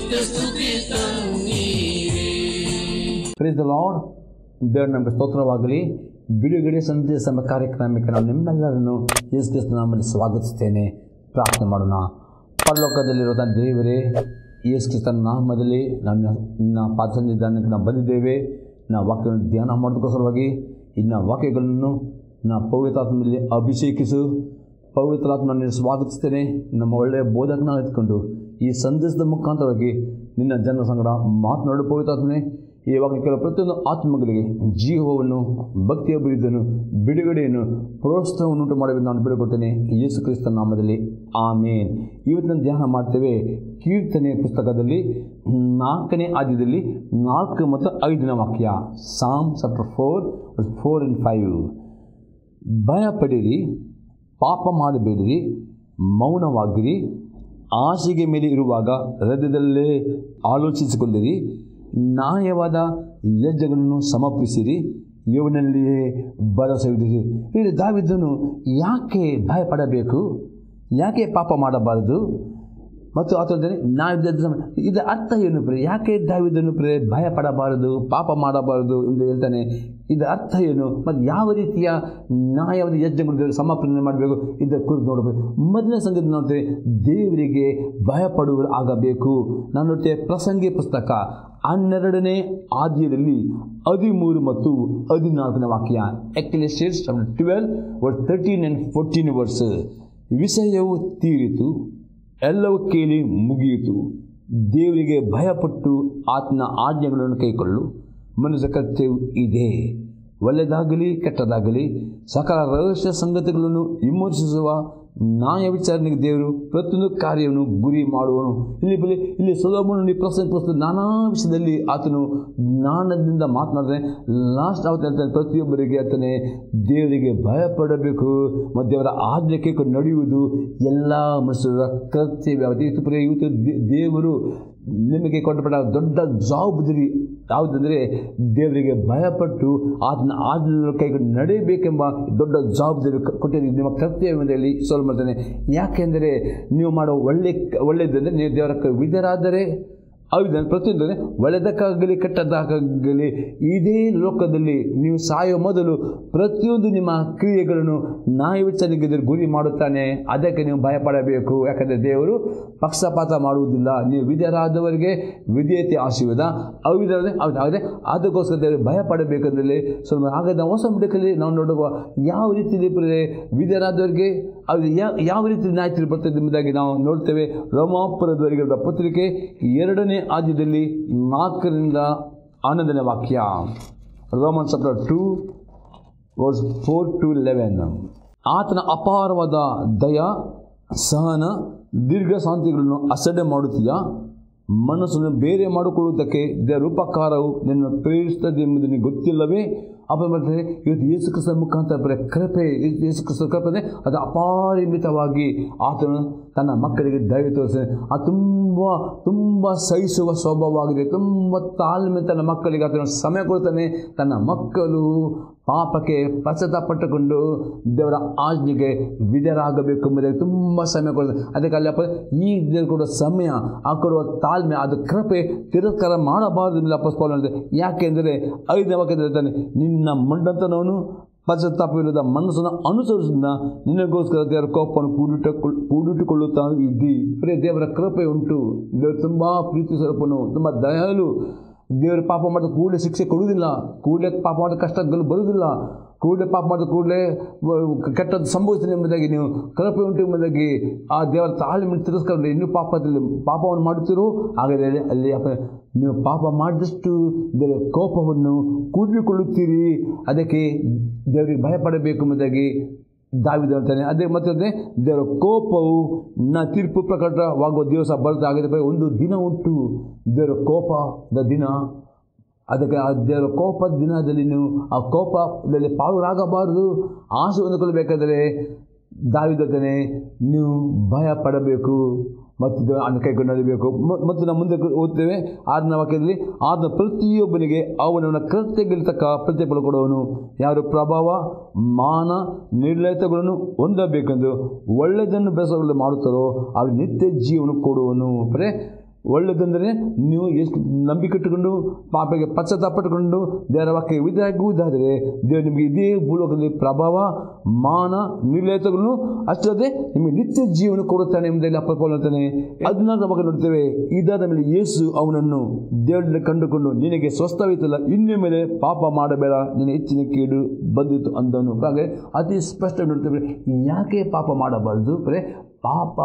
ನಿತ್ಯ ಸ್ತುತಿ ತನ್ನೀರೇ praise the lord ದೇವರ ನಮಗೆ ಸ್ತೋತ್ರವಾಗಲಿ ಬಿಡುಗಡೆ ಸಂದೇಶ ಎಂಬ ಕಾರ್ಯಕ್ರಮಕ್ಕೆ ನಾನು ನಿಮ್ಮೆಲ್ಲರನ್ನು ಯೇಸು ಕ್ರಿಸ್ತ ನಾಮದಲ್ಲಿ ಸ್ವಾಗತಿಸ್ತೇನೆ ಪ್ರಾರ್ಥನೆ ಮಾಡೋಣ ಪರಲೋಕದಲ್ಲಿರುವ ನನ್ನ ದೇವರೇ ಯೇಸು ಕ್ರಿಸ್ತನ ನಾಮದಲ್ಲಿ ನಾನು ನಿನ್ನ ಪಾದ ಸನ್ನಿಧಾನಕ್ಕೆ ನಾವು ಬಂದಿದ್ದೇವೆ ನಾ ವಾಕ್ಯವನ್ನು ಧ್ಯಾನ ಮಾಡೋದಕ್ಕೋಸ್ಕರವಾಗಿ ಇನ್ನ ವಾಕ್ಯಗಳನ್ನು ನಾ ಪವಿತ್ರಾತ್ಮದಲ್ಲಿ ಅಭಿಷೇಕಿಸು ಪವಿತ್ರಾತ್ಮನ ಸ್ವಾಗತಿಸ್ತೇನೆ ನಮ್ಮ ಒಳ್ಳೆಯ ಬೋಧಕನ ಎತ್ಕೊಂಡು ಈ ಸಂದೇಶದ ಮುಖಾಂತರವಾಗಿ ನಿನ್ನ ಜನ ಸಂಗಡ ಮಾತನಾಡು ಪವಿತ್ರಾತ್ಮನೆ ಇವಾಗ ಕೆಲವು ಪ್ರತಿಯೊಂದು ಆತ್ಮಗಳಿಗೆ ಜೀವವನ್ನು ಭಕ್ತಿಯ ಬಿರಿದನ್ನು ಬಿಡುಗಡೆಯನ್ನು ಪ್ರೋತ್ಸಾಹವನ್ನು ಉಂಟು ಮಾಡಬೇಕು ನಾನು ಬಿಡುಕೊಡ್ತೇನೆ ಯೇಸು ಕ್ರಿಸ್ತ ನಾಮದಲ್ಲಿ ಆಮೇನ್ ಇವತ್ತಿನ ಧ್ಯಾನ ಮಾಡ್ತೇವೆ ಕೀರ್ತನೆ ಪುಸ್ತಕದಲ್ಲಿ ನಾಲ್ಕನೇ ಆದ್ಯದಲ್ಲಿ ನಾಲ್ಕು ಮತ್ತು ಐದನೇ ವಾಕ್ಯ Psalm chapter four four and five ಭಯಪಡಿರಿ ಪಾಪ ಮಾಡಬೇಡಿರಿ ಮೌನವಾಗಿರಿ ಆಸೆಗೆ ಮೇಲೆ ಇರುವಾಗ ಹೃದಯದಲ್ಲೇ ಆಲೋಚಿಸಿಕೊಳ್ಳಿರಿ ನ್ಯಾಯವಾದ ಯಜ್ಞಗಳನ್ನು ಸಮರ್ಪಿಸಿರಿ ಇವನಲ್ಲಿಯೇ ಭರವಸೆವಿಡಿರಿ ಇಲ್ಲಿ ದಾವಿದ್ದನು ಯಾಕೆ ಭಯಪಡಬೇಕು ಯಾಕೆ ಪಾಪ ಮಾಡಬಾರದು ಮತ್ತು ಆತನೇ ನಾವು ಇದರ ಅರ್ಥ ಏನು ಪ್ರೇ ಯಾಕೆ ದಾವಿದನು ಪ್ರೇ ಭಯ ಪಡಬಾರದು ಪಾಪ ಮಾಡಬಾರದು ಎಂದು ಹೇಳ್ತಾನೆ ಇದರ ಅರ್ಥ ಏನು ಮತ್ತು ಯಾವ ರೀತಿಯ ನ್ಯಾಯವಾದ ಯಜ್ಞಗಳು ದೇವರು ಸಮರ್ಪಣೆ ಮಾಡಬೇಕು ಇದರ ಕುರಿತು ನೋಡಬೇಕು ಮೊದಲನೇ ಸಂಗತಿ ನೋಡ್ತೇವೆ ದೇವರಿಗೆ ಭಯಪಡುವರು ಆಗಬೇಕು ನಾನು ನೋಡ್ತೇವೆ ಪ್ರಸಂಗಿ ಪುಸ್ತಕ ಹನ್ನೆರಡನೇ ಆದ್ಯದಲ್ಲಿ ಹದಿಮೂರು ಮತ್ತು ಹದಿನಾಲ್ಕನೇ ವಾಕ್ಯ Ecclesiastes twelve word thirteen and fourteen verse ವಿಷಯವು ತೀರಿತು ಎಲ್ಲವೂ ಕೇಳಿ ಮುಗಿಯಿತು ದೇವರಿಗೆ ಭಯಪಟ್ಟು ಆತನ ಆಜ್ಞೆಗಳನ್ನು ಕೈಕೊಳ್ಳು ಮನುಷ್ಯ ಕರ್ತವ್ಯ ಇದೆ ಒಳ್ಳೆಯದಾಗಲಿ ಕೆಟ್ಟದಾಗಲಿ ಸಕಲ ರಹಸ್ಯ ಸಂಗತಿಗಳನ್ನು ವಿಮರ್ಶಿಸುವ ನ್ಯಾಯ ವಿಚಾರಣೆಗೆ ದೇವರು ಪ್ರತಿಯೊಂದು ಕಾರ್ಯವನ್ನು ಗುರಿ ಮಾಡುವನು ಇಲ್ಲಿ ಬಲಿ ಇಲ್ಲಿ ಸೊಲೋಮನು ಪ್ರಸಂಗ ಪುಸ್ತಕ ನಾನಾ ವಿಷಯದಲ್ಲಿ ಆತನು ಜ್ಞಾನದಿಂದ ಮಾತನಾಡ್ತಾನೆ ಲಾಸ್ಟ್ ಅವತ್ತು ಹೇಳ್ತಾನೆ ಪ್ರತಿಯೊಬ್ಬರಿಗೆ ಆತನೇ ದೇವರಿಗೆ ಭಯಪಡಬೇಕು ಮತ್ತು ದೇವರ ಆಜ್ಞೆ ಕೈಕೊಂಡು ನಡೆಯುವುದು ಎಲ್ಲ ಮನುಷ್ಯರ ಕರ್ತವ್ಯ ಇವತ್ತು ಪ್ರಿಯ ಇವತ್ತು ದೇ- ದೇವರು ನಿಮಗೆ ಕೊಟ್ಟಪಟ್ಟ ದೊಡ್ಡ ಜವಾಬ್ದಾರಿ ಯಾವುದಂದರೆ ದೇವರಿಗೆ ಭಯಪಟ್ಟು ಆತನ ಆಜ್ಞೆ ಕೈಗೊಂಡು ನಡೆಯಬೇಕೆಂಬ ದೊಡ್ಡ ಜವಾಬ್ದಾರಿ ಕ- ಕೊಟ್ಟಿದ್ದೀವಿ ನಿಮ್ಮ ಕರ್ತವ್ಯದಲ್ಲಿ ಸೋಲ್ ಮಾಡ್ತಾನೆ ಯಾಕೆಂದರೆ ನೀವು ಮಾಡೋ ಒಳ್ಳೆ ಒಳ್ಳೆಯದಂದರೆ ನೀವು ದೇವರ ಕ- ವಿಧರಾದರೆ ಹೌದು ಪ್ರತಿಯೊಂದು ಒಳ್ಳೆಯದಕ್ಕಾಗಲಿ ಕೆಟ್ಟದಕ್ಕಾಗಲಿ ಇದೇ ಲೋಕದಲ್ಲಿ ನೀವು ಸಾಯೋ ಮೊದಲು ಪ್ರತಿಯೊಂದು ನಿಮ್ಮ ಕ್ರಿಯೆಗಳನ್ನು ನ್ಯಾಯ ವಿಚಾರಣೆಗೆ ದೇವರು ಗುರಿ ಮಾಡುತ್ತಾನೆ ಅದಕ್ಕೆ ನೀವು ಭಯಪಡಬೇಕು ಯಾಕಂದರೆ ದೇವರು ಪಕ್ಷಪಾತ ಮಾಡುವುದಿಲ್ಲ ನೀವು ವಿಧೇಯರಾದವರಿಗೆ ವಿಧೇಯತೆ ಆಶೀರ್ವಾದ ಅವಿಧರಾದ ಆದರೆ ಅದಕ್ಕೋಸ್ಕರ ದೇವರು ಭಯಪಡಬೇಕಂದ್ರೆ ಸ್ವಲ್ಪ ಹಾಗಾದ ಹೊಸ ಮುಡಕಲ್ಲಿ ನಾವು ನೋಡುವ ಯಾವ ರೀತಿಯಲ್ಲಿ ಬರ್ತದೆ ವಿಧೇಯರಾದವರಿಗೆ ಅದು ಯಾವ ಯಾವ ರೀತಿ ನ್ಯಾಯ ತೀರ್ಪು ಬರ್ತದೆ ಎಂಬುದಾಗಿ ನಾವು ನೋಡ್ತೇವೆ ರೋಮಾಪುರದವರಿಗೆ ಬರೆದ ಪತ್ರಿಕೆ ಎರಡನೇ ಆದ್ಯದಲ್ಲಿ ನಾಲ್ಕರಿಂದ ಹನ್ನೊಂದನೇ ವಾಕ್ಯ Roman chapter two verse four to eleven ಆತನ ಅಪಾರವಾದ ದಯ ಸಹನ ದೀರ್ಘ ಶಾಂತಿಗಳನ್ನು ಅಸಡ್ಡೆ ಮಾಡುತ್ತೀಯಾ ಮನಸ್ಸನ್ನು ಬೇರೆ ಮಾಡಿಕೊಳ್ಳುವುದಕ್ಕೆ ದೇವರ ಉಪಕಾರವು ನಿನ್ನ ಪ್ರೇರಿಸುತ್ತದೆ ಎಂಬುದು ನಿನಗೆ ಗೊತ್ತಿಲ್ಲವೇ ಅಪ್ಪ ಮಾಡ್ತಾರೆ ಇವತ್ತು ಯೇಸು ಕ್ರಿಸ್ತ ಮುಖಾಂತರ ಬರೀ ಕೃಪೆ ಯೇಸು ಕ್ರಿಸ್ತ ಕೃಪೆ ಅಂದರೆ ಅದು ಅಪಾರಿಮಿತವಾಗಿ ಆತನು ತನ್ನ ಮಕ್ಕಳಿಗೆ ದಯ ತೋರಿಸಿದೆ ಆ ತುಂಬ ತುಂಬ ಸಹಿಸುವ ಸ್ವಭಾವವಾಗಿದೆ ತುಂಬ ತಾಳ್ಮೆ ತನ್ನ ಮಕ್ಕಳಿಗೆ ಆತನ ಸಮಯ ಕೊಡ್ತಾನೆ ತನ್ನ ಮಕ್ಕಳು ಪಾಪಕ್ಕೆ ಪಶ್ಚಾತ್ತಾಪಟ್ಟುಕೊಂಡು ದೇವರ ಆಜ್ಞೆಗೆ ವಿಧರಾಗಬೇಕು ಎಂಬುದಾಗಿ ತುಂಬ ಸಮಯ ಕೊಡ್ತಾರೆ ಅದಕ್ಕೆ ಅಲ್ಲಿ ಅಪ್ಪ ಈ ದೇವರು ಕೊಡುವ ಸಮಯ ಆ ಕೊಡುವ ತಾಳ್ಮೆ ಅದು ಕೃಪೆ ತಿರಸ್ಕಾರ ಮಾಡಬಾರದು ಎಂದು ಅಪ್ಪ ಪೌಲ್ ಹೇಳಿದೆ ಯಾಕೆಂದರೆ ಐದನೇ ವಾಕ್ಯದಲ್ಲಿ ಹೇಳ್ತಾನೆ ನಿನ್ನ ಮಂಡತನವನು ಪಶ್ಚಾತ್ತಾಪವಿಲ್ಲದ ಮನಸ್ಸನ್ನು ಅನುಸರಿಸಿದ ನಿನಗೋಸ್ಕರ ದೇವರ ಕೋಪವನ್ನು ಕೂಡಿಟ್ಟ ಕೂಡಿಟ್ಟುಕೊಳ್ಳುತ್ತಾ ಇದ್ದಿ ಬರೀ ದೇವರ ಕೃಪೆ ಉಂಟು ದೇವರು ತುಂಬ ಪ್ರೀತಿ ಸ್ವರೂಪನು ತುಂಬ ದಯಾಳು ದೇವರು ಪಾಪ ಮಾಡಿದ ಕೂಡಲೇ ಶಿಕ್ಷೆ ಕೊಡುವುದಿಲ್ಲ ಕೂಡಲೇ ಪಾಪ ಮಾಡಿದ ಕಷ್ಟಗಳು ಬರುವುದಿಲ್ಲ ಕೂಡಲೇ ಪಾಪ ಮಾಡಿದ ಕೂಡಲೇ ಕೆಟ್ಟದ್ದು ಸಂಭವಿಸಿದೆ ಎಂಬುದಾಗಿ ನೀವು ಕೃಪೆ ಉಂಟು ಎಂಬುದಾಗಿ ಆ ದೇವರ ತಾಳ್ಮೆ ತಿರಸ್ಕಾರ ಇನ್ನೂ ಪಾಪದಲ್ಲಿ ಪಾಪವನ್ನು ಮಾಡುತ್ತೀರೋ ಹಾಗಾದರೆ ಅಲ್ಲಿ ಅಪ್ಪ ನೀವು ಪಾಪ ಮಾಡಿದಷ್ಟು ದೇವರ ಕೋಪವನ್ನು ಕೂಡಿಕೊಳ್ಳುತ್ತೀರಿ ಅದಕ್ಕೆ ದೇವರಿಗೆ ಭಯಪಡಬೇಕು ಎಂಬುದಾಗಿ ದಾವಿದ ಹೇಳ್ತಾನೆ ಅದೇ ಮತ್ತೆ ದೇವರ ಕೋಪವು ನ ತೀರ್ಪು ಪ್ರಕಟವಾಗುವ ದಿವಸ ಬರುತ್ತೆ ಹಾಗಾದರೆ ಒಂದು ದಿನ ಉಂಟು ದೇವರ ಕೋಪದ ದಿನ ಅದಕ್ಕೆ ಆ ದೇವರ ಕೋಪದ ದಿನದಲ್ಲಿ ನೀವು ಆ ಕೋಪದಲ್ಲಿ ಪಾಲುರಾಗಬಾರದು ಆಸೆ ಹೊಂದಿಕೊಳ್ಳಬೇಕಾದರೆ ದಾವಿದತನೆ ನೀವು ಭಯ ಪಡಬೇಕು ಮತ್ತು ದೇವರ ಅನ್ನ ಕೈಕೊಂಡು ನಡಿಬೇಕು ಮ- ಮತ್ತು ನಾವು ಮುಂದೆ ಓದ್ತೇವೆ ಆರನೇ ವಾಕ್ಯದಲ್ಲಿ ಆದ ಪ್ರತಿಯೊಬ್ಬನಿಗೆ ಅವನವನ ಕೃತ್ಯಗಳಿಗೆ ತಕ್ಕ ಪ್ರತಿಫಲ ಕೊಡುವನು ಯಾರು ಪ್ರಭಾವ ಮಾನ ನಿರ್ಲಯತೆಗಳನ್ನು ಹೊಂದಬೇಕೆಂದು ಒಳ್ಳೆಯದನ್ನು ಬೆಸಗಳು ಮಾಡುತ್ತಾರೋ ಅವ್ರು ನಿತ್ಯ ಜೀವನ ಕೊಡುವನು ಅಂದರೆ ಒಳ್ಳೆಯದಂದರೆ ನೀವು ಎಷ್ಟು ನಂಬಿಕೆ ಇಟ್ಟುಕೊಂಡು ಪಾಪಗೆ ಪಶ್ಚಾತ್ತಾಪಟ್ಟುಕೊಂಡು ದೇವರ ವಾಕ್ಯ ವಿಧಾಗುವುದಾದರೆ ದೇವರು ನಿಮಗೆ ಇದೇ ಭೂಲೋಕದಲ್ಲಿ ಪ್ರಭಾವ ಮಾನ ನಿರ್ಲಯತೆಗಳನ್ನು ಅಷ್ಟೇ ನಿಮಗೆ ನಿತ್ಯ ಜೀವನ ಕೊಡುತ್ತಾನೆ ಎಂಬುದಾಗಿ ಅಪ್ಪ ಹೇಳ್ತಾನೆ ಅದನ್ನ ನಮಗೆ ನೋಡ್ತೇವೆ ಇದಾದ ಮೇಲೆ ಯೇಸು ಅವನನ್ನು ದೇವರಲ್ಲಿ ಕಂಡುಕೊಂಡು ನಿನಗೆ ಸ್ವಸ್ಥವಿತ್ತಲ್ಲ ಇನ್ನು ಮೇಲೆ ಪಾಪ ಮಾಡಬೇಡ ನಿನ್ನ ಹೆಚ್ಚಿನ ಕೇಡು ಬಂದಿತ್ತು ಅಂದನು ಹಾಗೆ ಅತಿ ಸ್ಪಷ್ಟ ನೋಡ್ತೇವೆ ಯಾಕೆ ಪಾಪ ಮಾಡಬಾರ್ದು ಬರೇ ಪಾಪ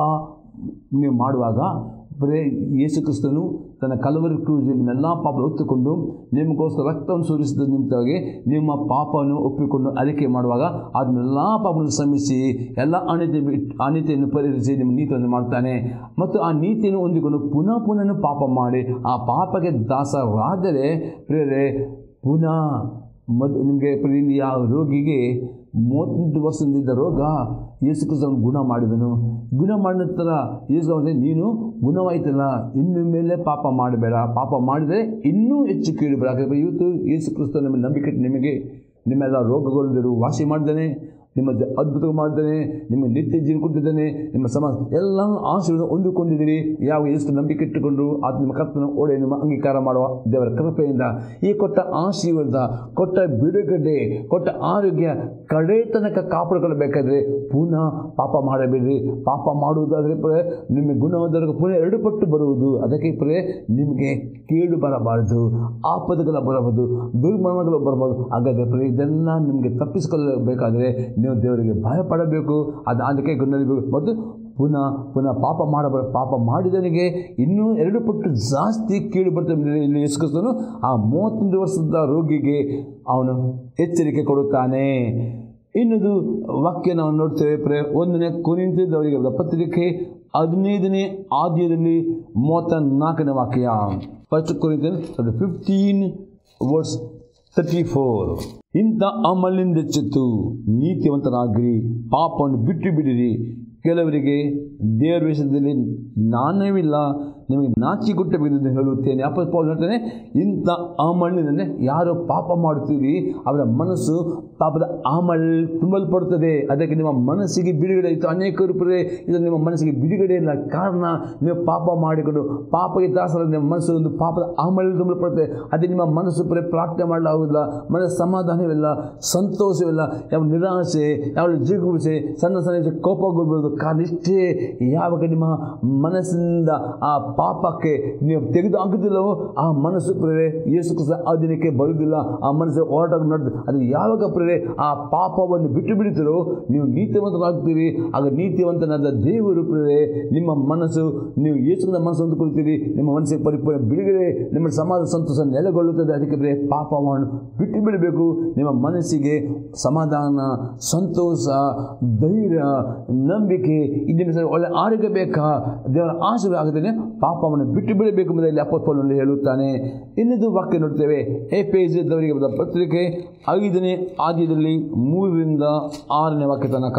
ನೀವು ಮಾಡುವಾಗ ಬರೇ ಯೇಸು ಕ್ರಿಸ್ತನು ತನ್ನ ಕಲವರಿ ಕ್ರೂಜಲ್ಲಿ ನಿಮ್ಮೆಲ್ಲ ಪಾಪ ಹೊತ್ತುಕೊಂಡು ನಿಮಗೋಸ್ಕರ ರಕ್ತವನ್ನು ಸುರಿಸಿದ ನಿಮಿತ್ತವಾಗಿ ನಿಮ್ಮ ಪಾಪವನ್ನು ಒಪ್ಪಿಕೊಂಡು ಅರಿಕೆ ಮಾಡುವಾಗ ಅದನ್ನೆಲ್ಲ ಪಾಪವನ್ನು ಶ್ರಮಿಸಿ ಎಲ್ಲ ಅನಿತಿ ಅನಿತಿಯನ್ನು ಪರಿಹರಿಸಿ ನಿಮ್ಮ ನೀತಿಯನ್ನು ಮಾಡ್ತಾನೆ ಮತ್ತು ಆ ನೀತಿಯನ್ನು ಹೊಂದಿಕೊಂಡು ಪುನಃ ಪುನಃ ಪಾಪ ಮಾಡಿ ಆ ಪಾಪಕ್ಕೆ ದಾಸರಾದರೆ ಪ್ರೇರೆ ಪುನಃ ಮದ್ ನಿಮಗೆ ಇಲ್ಲಿ ಆ ರೋಗಿಗೆ ಮೂವತ್ತೆಂಟು ವರ್ಷದಿಂದ ರೋಗ ಯೇಸು ಕ್ರಿಸ್ತನ ಗುಣ ಮಾಡಿದನು ಗುಣ ಮಾಡಿದ ನಂತರ ಯೇಸು ಅಂದರೆ ನೀನು ಗುಣವಾಯ್ತಲ್ಲ ಇನ್ನು ಮೇಲೆ ಪಾಪ ಮಾಡಬೇಡ ಪಾಪ ಮಾಡಿದರೆ ಇನ್ನೂ ಹೆಚ್ಚು ಕೇಳಬೇಡ ಯಾಕಂದರೆ ಇವತ್ತು ಯೇಸು ಕ್ರಿಸ್ತ ನಿಮ್ಮ ನಂಬಿಕೆ ನಿಮಗೆ ನಿಮ್ಮೆಲ್ಲ ರೋಗಗಳಿದ್ದರು ವಾಸಿ ಮಾಡಿದ್ದಾನೆ ನಿಮ್ಮ ಜ ಅದ್ಭುತ ಮಾಡಿದ್ದಾನೆ ನಿಮಗೆ ನಿತ್ಯ ಜೀವ ಕೊಟ್ಟಿದ್ದಾನೆ ನಿಮ್ಮ ಸಮಾಜ ಎಲ್ಲ ಆಶೀರ್ವಾದ ಹೊಂದಿಕೊಂಡಿದ್ದೀರಿ ಯಾವ ಎಷ್ಟು ನಂಬಿಕೆ ಇಟ್ಟುಕೊಂಡು ಆತ ನಿಮ್ಮ ಕರ್ತನ ಓಡೆ ನಿಮ್ಮ ಅಂಗೀಕಾರ ಮಾಡುವ ದೇವರ ಕೃಪೆಯಿಂದ ಈ ಕೊಟ್ಟ ಆಶೀರ್ವಾದ ಕೊಟ್ಟ ಬಿಡುಗಡೆ ಕೊಟ್ಟ ಆರೋಗ್ಯ ಕಡೆ ತನಕ ಕಾಪಾಡಿಕೊಳ್ಳಬೇಕಾದ್ರೆ ಪುನಃ ಪಾಪ ಮಾಡಬೇಡ್ರಿ ಪಾಪ ಮಾಡುವುದಾದರೆ ಪರೇ ನಿಮಗೆ ಗುಣವಾದವರೆಗೆ ಪುನಃ ಎರಡು ಪಟ್ಟು ಬರುವುದು ಅದಕ್ಕೆ ಪರೇ ನಿಮಗೆ ಕೇಳು ಬರಬಾರದು ಆಪದಗಳ ಬರಬಹುದು ದುರ್ಮರಣಗಳು ಬರಬಹುದು ಹಾಗಾದರೆ ಪರೇ ಇದೆಲ್ಲ ನಿಮಗೆ ತಪ್ಪಿಸಿಕೊಳ್ಳಬೇಕಾದರೆ ನೀವು ದೇವರಿಗೆ ಭಯಪಡಬೇಕು ಅದು ಅದಕ್ಕೆ ಗುಣಬೇಕು ಮತ್ತು ಪುನಃ ಪುನಃ ಪಾಪ ಮಾಡಬಾರ ಪಾಪ ಮಾಡಿದವನಿಗೆ ಇನ್ನೂ ಎರಡು ಪಟ್ಟು ಜಾಸ್ತಿ ಕೀಳು ಬರ್ತದೆ ಇಲ್ಲಿ ಯೇಸುಕ್ರಿಸ್ತನು ಆ ಮೂವತ್ತೆಂಟು ವರ್ಷದ ರೋಗಿಗೆ ಅವನು ಎಚ್ಚರಿಕೆ ಕೊಡುತ್ತಾನೆ ಇನ್ನೊಂದು ವಾಕ್ಯ ನಾವು ನೋಡ್ತೇವೆ ಪ್ರೇ ಒಂದನೇ ಕುರಿತಿದ್ದವರಿಗೆ ಪತ್ರಿಕೆ ಹದಿನೈದನೇ ಆದ್ಯದಲ್ಲಿ ಮೂವತ್ತ ನಾಲ್ಕನೇ ವಾಕ್ಯ ಫಸ್ಟ್ ಕುರಿತ ಫಿಫ್ಟೀನ್ ವರ್ಸ್ ತರ್ಟಿ ಫೋರ್ ಇಂಥ ಅಮಲಿಂದ ಎಚ್ಚೆತ್ತು ನೀತಿವಂತರಾಗಿರಿ ಪಾಪವನ್ನು ಬಿಟ್ಟು ಬಿಡಿರಿ ಕೆಲವರಿಗೆ ದೇವರ ವಿಷಯದಲ್ಲಿ ಜ್ಞಾನವಿಲ್ಲ ನಿಮಗೆ ನಾಚಿ ಗುಟ್ಟಬೇಕೆಂದು ಹೇಳುತ್ತೇನೆ ಅಪ್ಪ ಪೌಲ್ ಹೇಳ್ತಾನೆ ಇಂಥ ಆಮಳಿನಿಂದ ಯಾರು ಪಾಪ ಮಾಡುತ್ತೀರಿ ಅವರ ಮನಸ್ಸು ಪಾಪದ ಆಮಲ್ ತುಂಬಲ್ಪಡುತ್ತದೆ ಅದಕ್ಕೆ ನಿಮ್ಮ ಮನಸ್ಸಿಗೆ ಬಿಡುಗಡೆ ಇತ್ತು ಅನೇಕರು ಪುರೇ ಇದು ನಿಮ್ಮ ಮನಸ್ಸಿಗೆ ಬಿಡುಗಡೆ ಇಲ್ಲ ಕಾರಣ ನೀವು ಪಾಪ ಮಾಡಿಕೊಂಡು ಪಾಪಕ್ಕೆ ದಾಸರ ನಿಮ್ಮ ಮನಸ್ಸು ಒಂದು ಪಾಪದ ಆಮಲ್ ತುಂಬಲ್ಪಡುತ್ತದೆ ಅದೇ ನಿಮ್ಮ ಮನಸ್ಸು ಪುರೇ ಪ್ರಾರ್ಥನೆ ಮಾಡಲಾಗುವುದಿಲ್ಲ ಮನಸ್ಸು ಸಮಾಧಾನವಿಲ್ಲ ಸಂತೋಷವಿಲ್ಲ ಯಾವ ನಿರಾಸೆ ಯಾವ ಜಿಗುಪ್ಸೆ ಸಣ್ಣ ಸಣ್ಣ ಕೋಪಗೊಳ್ಬೋದು ಕಾರಣ ಇಷ್ಟೇ ಯಾವಾಗ ನಿಮ್ಮ ಮನಸ್ಸಿನಿಂದ ಆ ಪಾಪಕ್ಕೆ ನೀವು ತೆಗೆದು ಹಾಕುತ್ತಿಲ್ಲವೋ ಆ ಮನಸ್ಸು ಪ್ರೇರೆ ಯೇಸು ಕ್ರಿಸ್ತ ಆ ದಿನಕ್ಕೆ ಬರುವುದಿಲ್ಲ ಆ ಮನಸ್ಸು ಹೋರಾಟ ನಡೆದು ಅದು ಯಾವಾಗ ಪ್ರೇರೆ ಆ ಪಾಪವನ್ನು ಬಿಟ್ಟು ಬಿಡುತ್ತೀರೋ ನೀವು ನೀತಿವಂತರಾಗ್ತೀರಿ ಆಗ ನೀತಿವಂತನಾದ ದೇವರು ಪ್ರೇರೆ ನಿಮ್ಮ ಮನಸ್ಸು ನೀವು ಯೇಸುವಿನ ಮನಸ್ಸು ಹೊಂದಿಕೊಳ್ತೀರಿ ನಿಮ್ಮ ಮನಸ್ಸಿಗೆ ಪರಿಪೂರ್ಣ ಬಿಡುಗಡೆ ನಿಮ್ಮ ಸಮಾಜ ಸಂತೋಷ ನೆಲೆಗೊಳ್ಳುತ್ತದೆ ಅದಕ್ಕೆ ಬೇರೆ ಪಾಪವನ್ನು ಬಿಟ್ಟು ಬಿಡಬೇಕು ನಿಮ್ಮ ಮನಸ್ಸಿಗೆ ಸಮಾಧಾನ ಸಂತೋಷ ಧೈರ್ಯ ನಂಬಿಕೆ ಇದನ್ನು ಸಹ ಒಳ್ಳೆ ಆರೋಗ್ಯ ಬೇಕಾ ದೇವರ ಆಶೀರ್ವಾದ ಆಗದೇ ಪಾಪವನ್ನು ಬಿಟ್ಟು ಬಿಡಬೇಕು ಎಂಬುದಾಗಿ ಅಪ್ಪತ್ಪನಲ್ಲಿ ಹೇಳುತ್ತಾನೆ ಇನ್ನೊಂದು ವಾಕ್ಯ ನೋಡ್ತೇವೆ ಎ ಪೇಜ್ ಇದ್ದವರಿಗೆ ಬರೆದ ಪತ್ರಿಕೆ ಐದನೇ ಆದ್ಯದಲ್ಲಿ ಮೂರರಿಂದ ಆರನೇ ವಾಕ್ಯ ತನಕ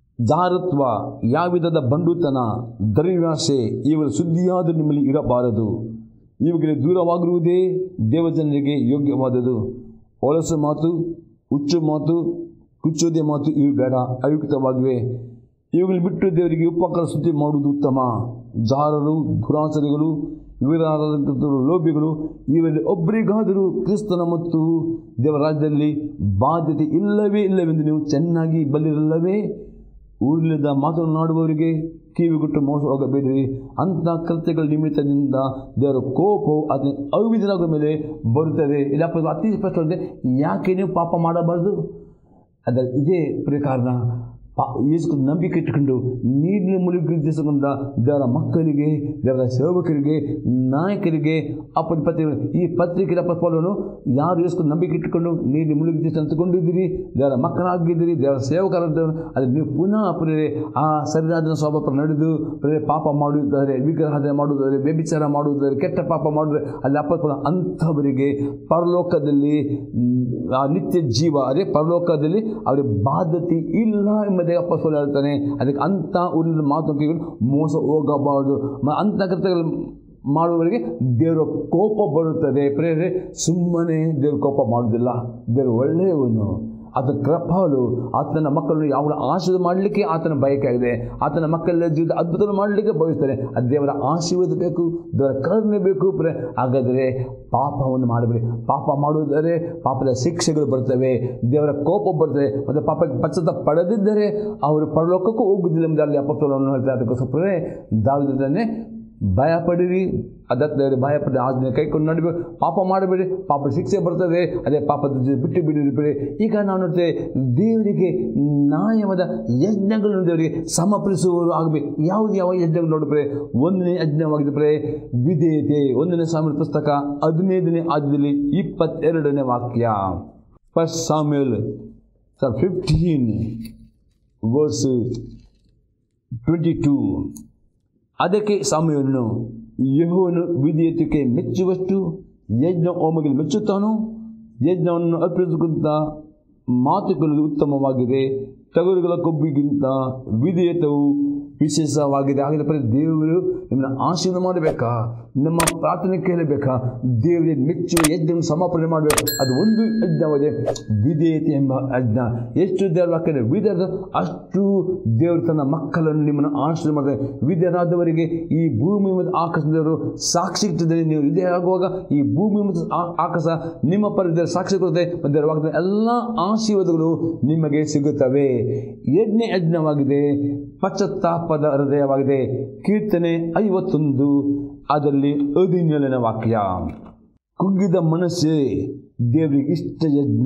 ಜಾರತ್ವ ಯಾವ ವಿಧದ ಬಂಡುತನ ದೈವಾಸೆ ಇವುಗಳ ಸುದ್ದಿಯಾದರೂ ನಿಮ್ಮಲ್ಲಿ ಇರಬಾರದು ಇವುಗಳಿಗೆ ದೂರವಾಗಿರುವುದೇ ದೇವಜನರಿಗೆ ಯೋಗ್ಯವಾದದು ಹೊಲಸು ಮಾತು ಹುಚ್ಚು ಮಾತು ಕುಚ್ಚೋದೆ ಮಾತು ಇವು ಬೇಡ ಅಯುಕ್ತವಾಗಿವೆ ಇವುಗಳು ಬಿಟ್ಟು ದೇವರಿಗೆ ಉಪಕಾರ ಸ್ತುತಿ ಮಾಡುವುದು ಉತ್ತಮ ಜಾರರು ದುರಾಸರಿಗಳು ವಿವರಾರರು ಲೋಭಿಗಳು ಇವರಲ್ಲಿ ಒಬ್ಬರಿಗಾದರೂ ಕ್ರಿಸ್ತನ ಮತ್ತು ದೇವರ ರಾಜ್ಯದಲ್ಲಿ ಬಾಧ್ಯತೆ ಇಲ್ಲವೇ ಇಲ್ಲವೆಂದು ನೀವು ಚೆನ್ನಾಗಿ ಬಲ್ಲಿರಲ್ಲವೇ ಊರಿಲ್ಲದ ಮಾತನಾಡುವವರಿಗೆ ಕಿವಿಗುಟ್ಟು ಮೋಸ ಹೋಗಬೇಡಿರಿ ಅಂಥ ಕೃತ್ಯಗಳ ನಿಮಿತ್ತದಿಂದ ದೇವರ ಕೋಪವು ಅದನ್ನ ಅವಿಧರಾಗುವ ಮೇಲೆ ಬರುತ್ತದೆ ಇಲ್ಲಪ್ಪ ಅತಿ ಸ್ಪಷ್ಟವಾಗಿದೆ ಯಾಕೆ ನೀವು ಪಾಪ ಮಾಡಬಾರ್ದು ಅದರ ಇದೇ ಪ್ರಕಾರನ ಪಾ ಯೇಸು ನಂಬಿಕೆ ಇಟ್ಟುಕೊಂಡು ನೀರಿನ ಮುಳುಗಿಸಿಕೊಂಡ ದೇವರ ಮಕ್ಕಳಿಗೆ ದೇವರ ಸೇವಕರಿಗೆ ನಾಯಕರಿಗೆ ಅಪ್ಪ ಪತ್ರಿಕೆ ಈ ಪತ್ರಿಕೆ ಪತ್ಪಲವನ್ನು ಯಾರು ಯೇಸು ನಂಬಿಕೆ ಇಟ್ಟುಕೊಂಡು ನೀರಿನ ಮುಳುಗಿಸಿ ಅಂತಕೊಂಡಿದ್ದೀರಿ ದೇವರ ಮಕ್ಕಳಾಗಿದ್ದೀರಿ ದೇವರ ಸೇವಕರಾದ ಅದು ನೀವು ಪುನಃ ಪ್ರೇರೆ ಆ ಸರಿಯಾದ ಸ್ವಭಾವ ನಡೆದು ಪ್ರೇರೆ ಪಾಪ ಮಾಡುವುದಾದರೆ ವಿಗ್ರಹದ ಮಾಡುವುದಾದರೆ ವ್ಯಭಿಚಾರ ಮಾಡುವುದಾದರೆ ಕೆಟ್ಟ ಪಾಪ ಮಾಡುವುದಾದರೆ ಅಲ್ಲಿ ಅಪ್ಪ ಅಂಥವರಿಗೆ ಪರಲೋಕದಲ್ಲಿ ಆ ನಿತ್ಯ ಜೀವ ಅದೇ ಪರಲೋಕದಲ್ಲಿ ಅವರಿಗೆ ಬಾಧ್ಯತೆ ಇಲ್ಲ ಎಂಬುದೇ ಅಪ್ಪ ಹೇಳ್ತಾನೆ ಅದಕ್ಕೆ ಅಂಥ ಊರಿನ ಮಾತು ಕೇಳಿಕೊಂಡು ಮೋಸ ಹೋಗಬಾರ್ದು ಮ ಅಂಥ ಕೃತ್ಯಗಳು ಮಾಡುವವರಿಗೆ ದೇವರ ಕೋಪ ಬರುತ್ತದೆ ಪ್ರೇರೆ ಸುಮ್ಮನೆ ದೇವ್ರ ಕೋಪ ಮಾಡೋದಿಲ್ಲ ದೇವರು ಒಳ್ಳೆಯವನು ಆತನ ಕೃಪಾಲು ಆತನ ಮಕ್ಕಳನ್ನು ಯಾವಾಗ ಆಶೀರ್ವಾದ ಮಾಡಲಿಕ್ಕೆ ಆತನ ಬಯಕೆ ಆಗಿದೆ ಆತನ ಮಕ್ಕಳ ಜೀವಿತ ಅದ್ಭುತ ಮಾಡಲಿಕ್ಕೆ ಬಯಸ್ತಾರೆ ಅದು ದೇವರ ಆಶೀರ್ವಾದ ಬೇಕು ದೇವರ ಕರುಣೆ ಬೇಕು ಪ್ರೆ ಹಾಗಾದರೆ ಪಾಪವನ್ನು ಮಾಡಬೇಡಿ ಪಾಪ ಮಾಡುವುದರೆ ಪಾಪದ ಶಿಕ್ಷೆಗಳು ಬರ್ತವೆ ದೇವರ ಕೋಪ ಬರ್ತದೆ ಮತ್ತು ಪಾಪಕ್ಕೆ ಪಶ್ಚಾತ್ತಾಪ ಪಡೆದಿದ್ದರೆ ಅವರು ಪರಲೋಕಕ್ಕೂ ಹೋಗುವುದಿಲ್ಲ ಎಂಬುದಾಗಿ ಅಪಸ್ತಲವನ್ನು ಹೇಳ್ತಾರೆ ಅದಕ್ಕೋಸ್ಕರ ದಾವಿದನೇ ಭಯ ಪಡಿರಿ ಅದಕ್ಕೆ ಭಯಪಡಿ ಆಜ್ಞೆ ಕೈಕೊಂಡು ನಡಿಬೇಕು ಪಾಪ ಮಾಡಬೇಡಿ ಪಾಪ ಶಿಕ್ಷೆ ಬರ್ತದೆ ಅದೇ ಪಾಪದ ಜೊತೆ ಬಿಟ್ಟು ಬಿಡಿರಿ ಬಿಡಿ ಈಗ ನಾವು ನೋಡ್ತೇವೆ ದೇವರಿಗೆ ನ್ಯಾಯವಾದ ಯಜ್ಞಗಳನ್ನು ದೇವರಿಗೆ ಸಮರ್ಪಿಸುವವರು ಆಗಬೇಕು ಯಾವುದು ಯಾವ ಯಜ್ಞಗಳು ನೋಡಿದ್ರೆ ಒಂದನೇ ಯಜ್ಞವಾಗಿದ್ದರೆ ವಿಧೇಯತೆ ಒಂದನೇ ಸಾಮಿನ ಪುಸ್ತಕ ಹದಿನೈದನೇ ಆದ್ಯದಲ್ಲಿ ಇಪ್ಪತ್ತೆರಡನೇ ವಾಕ್ಯ first Samuel sir fifteen verse twenty two ಅದಕ್ಕೆ ಸಾಮ್ಯವನ್ನು ಯೆಹೋವನು ವಿಧೇಯತೆಗೆ ಮೆಚ್ಚುವಷ್ಟು ಯಜ್ಞ ಹೋಮಗಳಿಗೆ ಮೆಚ್ಚುತ್ತಾನೋ ಯಜ್ಞವನ್ನು ಅರ್ಪಿಸುವಂಥ ಮಾತುಗಳು ಉತ್ತಮವಾಗಿದೆ ಟಗರುಗಳ ಕೊಬ್ಬಿಗಿಂತ ವಿಧೇಯತವು ವಿಶೇಷವಾಗಿದೆ ಹಾಗಿದ್ದ ಪರಿ ದೇವರು ನಿಮ್ಮನ್ನು ಆಶೀರ್ವಾದ ಮಾಡಬೇಕಾ ನಮ್ಮ ಪ್ರಾರ್ಥನೆ ಕೇಳಬೇಕಾ ದೇವರಿಗೆ ಮೆಚ್ಚುವ ಯಜ್ಞವನ್ನು ಸಮಾಪನೆ ಮಾಡಬೇಕು ಅದು ಒಂದು ಯಜ್ಞವಾಗಿದೆ ವಿಧೇಯತೆ ಎಂಬ ಯಜ್ಞ ಎಷ್ಟು ದೇವರ ವಾಕ್ಯ ವಿಧೇಯದ ಅಷ್ಟು ದೇವರು ತನ್ನ ಮಕ್ಕಳನ್ನು ನಿಮ್ಮನ್ನು ಆಶೀರ್ವಾದ ಮಾಡ್ತಾರೆ ವಿಧೇಯರಾದವರಿಗೆ ಈ ಭೂಮಿ ಮತ್ತು ಆಕಾಶದವರು ಸಾಕ್ಷಿ ಇರ್ತದೆ ನೀವು ವಿಧೇಯ ಆಗುವಾಗ ಈ ಭೂಮಿ ಮತ್ತು ಆ- ಆಕಾಶ ನಿಮ್ಮ ಪರಿದ ಸಾಕ್ಷಿ ಕೊಡುತ್ತೆ ಮತ್ತು ದೇವರ ವಾಕ್ಯದ ಎಲ್ಲ ಆಶೀರ್ವಾದಗಳು ನಿಮಗೆ ಸಿಗುತ್ತವೆ ಯಜ್ಞ ಯಜ್ಞವಾಗಿದೆ ಪಶ್ಚಾತ್ತಾಪದ ಹೃದಯವಾಗಿದೆ ಕೀರ್ತನೆ ಐವತ್ತೊಂದು ಅದರಲ್ಲಿ ಹದಿನೇಳನೇ ವಾಕ್ಯ ಕುಗ್ಗಿದ ಮನಸ್ಸೇ ದೇವರಿಗೆ ಇಷ್ಟ ಯಜ್ಞ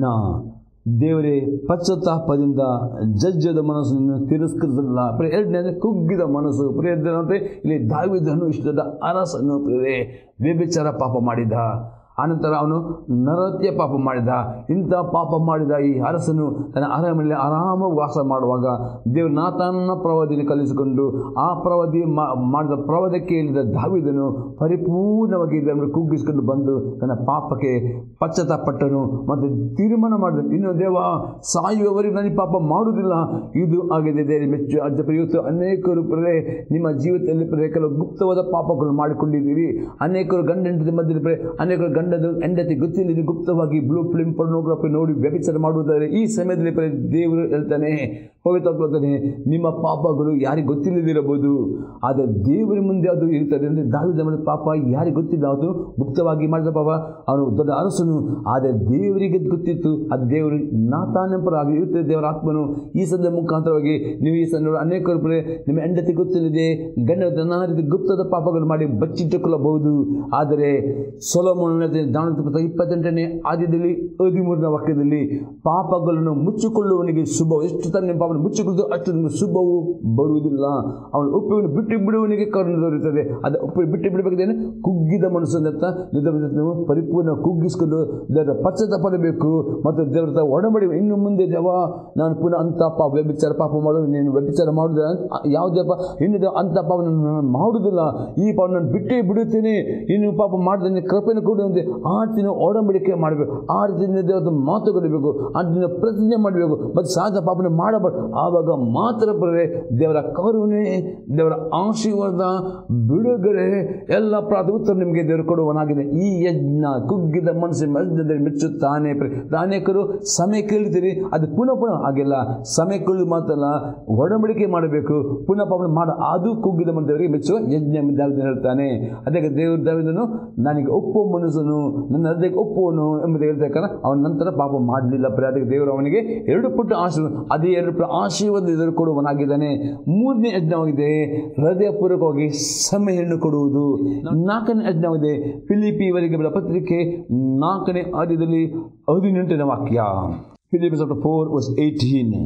ದೇವರೇ ಪಶ್ಚಾತ್ತಾಪದಿಂದ ಜಜ್ಜದ ಮನಸ್ಸನ್ನು ತಿರಸ್ಕರಿಸಲ್ಲ ಪ್ರಿಯ ಎರಡನೇ ಕುಗ್ಗಿದ ಮನಸ್ಸು ಪ್ರಿಯ ಎರಡನೇ ಇಲ್ಲಿ ದಾವಿದನು ಇಷ್ಟದ ಅರಸನ್ನು ಪ್ರಿಯರೇ ವ್ಯಭಿಚಾರ ಪಾಪ ಮಾಡಿದ ಆನಂತರ ಅವನು ನರತ್ಯ ಪಾಪ ಮಾಡಿದ ಇಂಥ ಪಾಪ ಮಾಡಿದ ಈ ಅರಸನು ತನ್ನ ಅರಮನೆಯಲ್ಲಿ ಆರಾಮ ವಾಸ ಮಾಡುವಾಗ ದೇವರು ನಾತಾನ ಪ್ರವಾದಿಯನ್ನು ಕಲಿಸಿಕೊಂಡು ಆ ಪ್ರವಾದಿ ಮಾ- ಮಾಡಿದ ಪ್ರವಾದಕ್ಕೆ ಹೇಳಿದ ದಾವಿದನು ಪರಿಪೂರ್ಣವಾಗಿ ಇದನ್ನು ಕುಗ್ಗಿಸಿಕೊಂಡು ಬಂದು ತನ್ನ ಪಾಪಕ್ಕೆ ಪಶ್ಚಾತ್ತಾಪಟ್ಟನು ಮತ್ತು ತೀರ್ಮಾನ ಮಾಡಿದ ಇನ್ನು ದೇವ ಸಾಯುವವರೆಗೆ ನನಗೆ ಪಾಪ ಮಾಡುವುದಿಲ್ಲ ಇದು ಆಗಿದೆ ದೇವರ ಮೆಚ್ಚು ಅಜ್ಜ ಇವತ್ತು ಅನೇಕರು ಪ್ರೇ ನಿಮ್ಮ ಜೀವಿತದಲ್ಲಿ ಪ್ರೇ ಕೆಲವು ಗುಪ್ತವಾದ ಪಾಪಗಳು ಮಾಡಿಕೊಂಡಿದ್ದೀರಿ ಅನೇಕರು ಗಂಡ ಹೆಂಡತಿ ಮಧ್ಯದಲ್ಲಿ ಪ್ರೇ ಅನೇಕರು ಗಂಡದ ಹೆಂಡತಿ ಗೊತ್ತಿಲ್ಲದೆ ಗುಪ್ತವಾಗಿ ಬ್ಲೂ ಫಿಲ್ಮ್ ಪರ್ನೋಗ್ರಫಿ ನೋಡಿ ವ್ಯಭಿಚಾರ ಮಾಡುವುದಾದರೆ ಈ ಸಮಯದಲ್ಲಿ ಪ್ರೇ ದೇವರು ಹೇಳ್ತಾನೆ ಪವಿತ್ರ ಹೇಳ್ತಾನೆ ನಿಮ್ಮ ಪಾಪಗಳು ಯಾರಿಗೆ ಗೊತ್ತಿಲ್ಲದಿರಬಹುದು ಆದರೆ ದೇವರ ಮುಂದೆ ಅದು ಇರ್ತದೆ ಅಂದರೆ ದಾವಿದ ಮಾಡಿದ ಪಾಪ ಯಾರಿಗೆ ಗೊತ್ತಿಲ್ಲ ಅದು ಗುಪ್ತವಾಗಿ ಮಾಡಿದ ಪಾಪ ಅವನು ದೊಡ್ಡ ಅರಸನು ಆದರೆ ದೇವರಿಗೆ ಗೊತ್ತಿತ್ತು ಅದು ದೇವರು ನಾತಾನೆಂಪರಾಗಿ ಇರುತ್ತದೆ ದೇವರ ಆತ್ಮನು ಈ ಸಂದ ಮುಖಾಂತರವಾಗಿ ನೀವು ಈ ಸಂದ ಅನೇಕರು ಬರೀ ನಿಮ್ಮ ಹೆಂಡತಿ ಗೊತ್ತಿಲ್ಲದೆ ಗಂಡ ನಾನಾ ರೀತಿ ಗುಪ್ತದ ಪಾಪಗಳು ಮಾಡಿ ಬಚ್ಚಿಟ್ಟುಕೊಳ್ಳಬಹುದು ಆದರೆ ಸೊಲೋಮೋನ ದಾನ ಇಪ್ಪತ್ತೆಂಟನೇ ಆದ್ಯದಲ್ಲಿ ಹದಿಮೂರನೇ ವಾಕ್ಯದಲ್ಲಿ ಪಾಪಗಳನ್ನು ಮುಚ್ಚಿಕೊಳ್ಳುವವನಿಗೆ ಶುಭ ಎಷ್ಟು ತನ್ನ ಪಾಪ ಮುಚ್ಚಿಕೊಳ್ಳುವುದು ಅಷ್ಟು ನಿಮಗೆ ಶುಭವು ಬರುವುದಿಲ್ಲ ಅವನು ಒಪ್ಪಿವನ್ನು ಬಿಟ್ಟು ಬಿಡುವವನಿಗೆ ಕರುಣೆ ದೊರೆಯುತ್ತದೆ ಅದು ಒಪ್ಪಿ ಬಿಟ್ಟು ಬಿಡಬೇಕಿದ್ದೇನೆ ಕುಗ್ಗಿದ ಮನಸ್ಸನ್ನತ್ತ ನಿಜ ನೀವು ಪರಿಪೂರ್ಣ ಕುಗ್ಗಿಸಿಕೊಂಡು ದೇವರ ಪಶ್ಚಾತ್ತಾಪ ಪಡಬೇಕು ಮತ್ತು ದೇವರ ಹತ್ರ ಒಡಂಬಡಿ ಇನ್ನು ಮುಂದೆ ದೇವ ನಾನು ಪುನಃ ಅಂಥ ಪಾಪ ವ್ಯಭಿಚಾರ ಪಾಪ ಮಾಡೋದು ನೀನು ವ್ಯಭಿಚಾರ ಮಾಡುವುದಿಲ್ಲ ಯಾವುದಪ್ಪ ಇನ್ನು ದೇವ ಅಂಥ ಪಾಪವನ್ನು ನಾನು ಮಾಡುವುದಿಲ್ಲ ಈ ಪಾಪ ನಾನು ಬಿಟ್ಟೇ ಬಿಡುತ್ತೇನೆ ಇನ್ನು ಪಾಪ ಮಾಡಿದ್ರೆ ಕೃಪೆಯನ್ನು ಕೊಡುವಂತೆ ಆ ರೀತಿ ಒಡಂಬಡಿಕೆ ಮಾಡಬೇಕು ಆ ರೀತಿ ದೇವರ ಮಾತುಗಳಿರಬೇಕು ಆ ರೀತಿ ಪ್ರತಿಜ್ಞೆ ಮಾಡಬೇಕು ಮತ್ತು ಸಹಜ ಪಾಪನ ಮಾಡಬಾರ್ದು ಆವಾಗ ಮಾತ್ರ ಬರದೆ ದೇವರ ಕರುಣೆ ದೇವರ ಆಶೀರ್ವಾದ ಬಿಡುಗಡೆ ಎಲ್ಲ ಪ್ರಾರ್ಥ ಉತ್ತರ ನಿಮಗೆ ದೇವರು ಕೊಡುವನಾಗಿದೆ ಈ ಯಜ್ಞ ಕುಗ್ಗಿದ ಮನಸ್ಸಿನ ಮಧ್ಯದಲ್ಲಿ ಮೆಚ್ಚುತ್ತಾನೆ ಪ್ರಿ- ಅನೇಕರು ಸಮಯ ಕೇಳ್ತೀರಿ ಅದು ಪುನಃ ಪುನಃ ಹಾಗೆಲ್ಲ ಸಮಯ ಕೇಳಿದ ಮಾತಲ್ಲ ಒಡಂಬಡಿಕೆ ಮಾಡಬೇಕು ಪುನಃ ಪಾಪ ಮಾಡ ಅದು ಕುಗ್ಗಿದ ಮನ ದೇವರಿಗೆ ಮೆಚ್ಚುವ ಯಜ್ಞ ಎಂದು ದಾವೀದನು ಹೇಳ್ತಾನೆ ಅದಕ್ಕೆ ದೇವರು ದಾವಿದನು ನನಗೆ ಒಪ್ಪುವ ಮನಸ್ಸನು ನನ್ನ ಹೃದಯಕ್ಕೆ ಒಪ್ಪುವನು ಎಂಬುದು ಹೇಳ್ತಕ್ಕಂಥ ಅವನ ನಂತರ ಪಾಪ ಮಾಡಲಿಲ್ಲ ಪ್ರಿಯ ಅದಕ್ಕೆ ದೇವರು ಅವನಿಗೆ ಎರಡು ಪುಟ್ಟ ಆಶೀರ್ವಾದ ಅದೇ ಎರಡು ಪುಟ್ಟ ಆಶೀರ್ವಾದ ಎದುರು ಕೊಡುವನಾಗಿದ್ದಾನೆ ಮೂರನೇ ಯಜ್ಞವಾಗಿದೆ ಹೃದಯಪೂರ್ವಕವಾಗಿ ಸಮಯವನ್ನು ಕೊಡುವುದು ನಾಲ್ಕನೇ ಯಜ್ಞವಾಗಿದೆ ಫಿಲಿಪಿಯವರಿಗೆ ಬರೆದ ಪತ್ರಿಕೆ ನಾಲ್ಕನೇ ಆದ್ಯದಲ್ಲಿ ಹದಿನೆಂಟನೇ ವಾಕ್ಯ ಫಿಲಿಪಿ ಫೋರ್ ವರ್ಸ್ ಏಯ್ಟೀನ್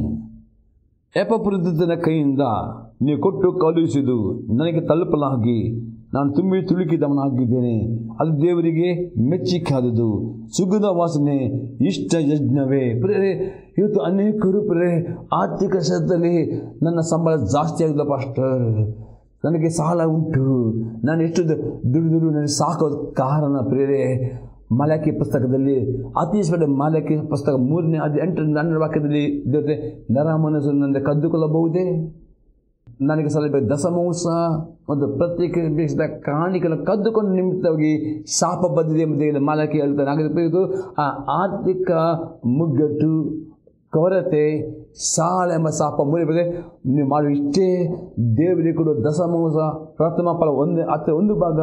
ಎಪಪುರಿತನ ಕೈಯಿಂದ ನೀವು ಕೊಟ್ಟು ಕಳುಹಿಸಿದು ನನಗೆ ತಲುಪಲಾಗಿ ನಾನು ತುಂಬಿ ತುಳುಕಿದವನಾಗಿದ್ದೇನೆ ಅದು ದೇವರಿಗೆ ಮೆಚ್ಚಿಕಾದುದು ಸುಗದ ವಾಸನೆ ಇಷ್ಟ ಯಜ್ಞವೇ ಪ್ರೇರೆ ಇವತ್ತು ಅನೇಕರು ಪ್ರೇರೆ ಆರ್ಥಿಕ ಕ್ಷೇತ್ರದಲ್ಲಿ ನನ್ನ ಸಂಬಳ ಜಾಸ್ತಿ ಆಗಿಲ್ಲ ಪಾಸ್ಟರ್ ನನಗೆ ಸಾಲ ಉಂಟು ನಾನು ಎಷ್ಟು ದು- ದುಡಿದು ನನಗೆ ಸಾಕೋದು ಕಾರಣ ಪ್ರೇರೆ ಮಾಲಕಿ ಪುಸ್ತಕದಲ್ಲಿ ಅತೀಶ್ವರ ಮಾಲಕಿ ಪುಸ್ತಕ ಮೂರನೇ ಅದು ಎಂಟರಿಂದ ಹನ್ನೆರಡು ವಾಕ್ಯದಲ್ಲಿ ದೇವತೆ ನರ ಮನಸ್ಸು ನನ್ನ ಕದ್ದುಕೊಳ್ಳಬಹುದೇ ನನಗೆ ಸಲಭೆ ದಸಮಾಂಸ ಮತ್ತು ಪ್ರತ್ಯೇಕಿಸಿದ ಕಾಣಿಕೆಯನ್ನು ಕದ್ದುಕೊಂಡು ನಿಮಿತ್ತವಾಗಿ ಶಾಪ ಬಂದಿದೆ ಎಂಬುದಾಗಿ ಮಾಲಕಿ ಹೇಳ್ತಾನೆ ಹಾಗಾದರೆ ಇದು ಆ ಆರ್ಥಿಕ ಮುಗ್ಗಟ್ಟು ಕೊರತೆ ಸಾಲ ಎಂಬ ಶಾಪ ಮುರಿಬದೆ ನೀವು ಮಾಡುವ ಇಷ್ಟೇ ದೇವರಿಗೆ ಕೊಡುವ ದಶಮಾಂಶ ಪ್ರಥಮ ಫಲ ಒಂದು ಅಥವಾ ಒಂದು ಭಾಗ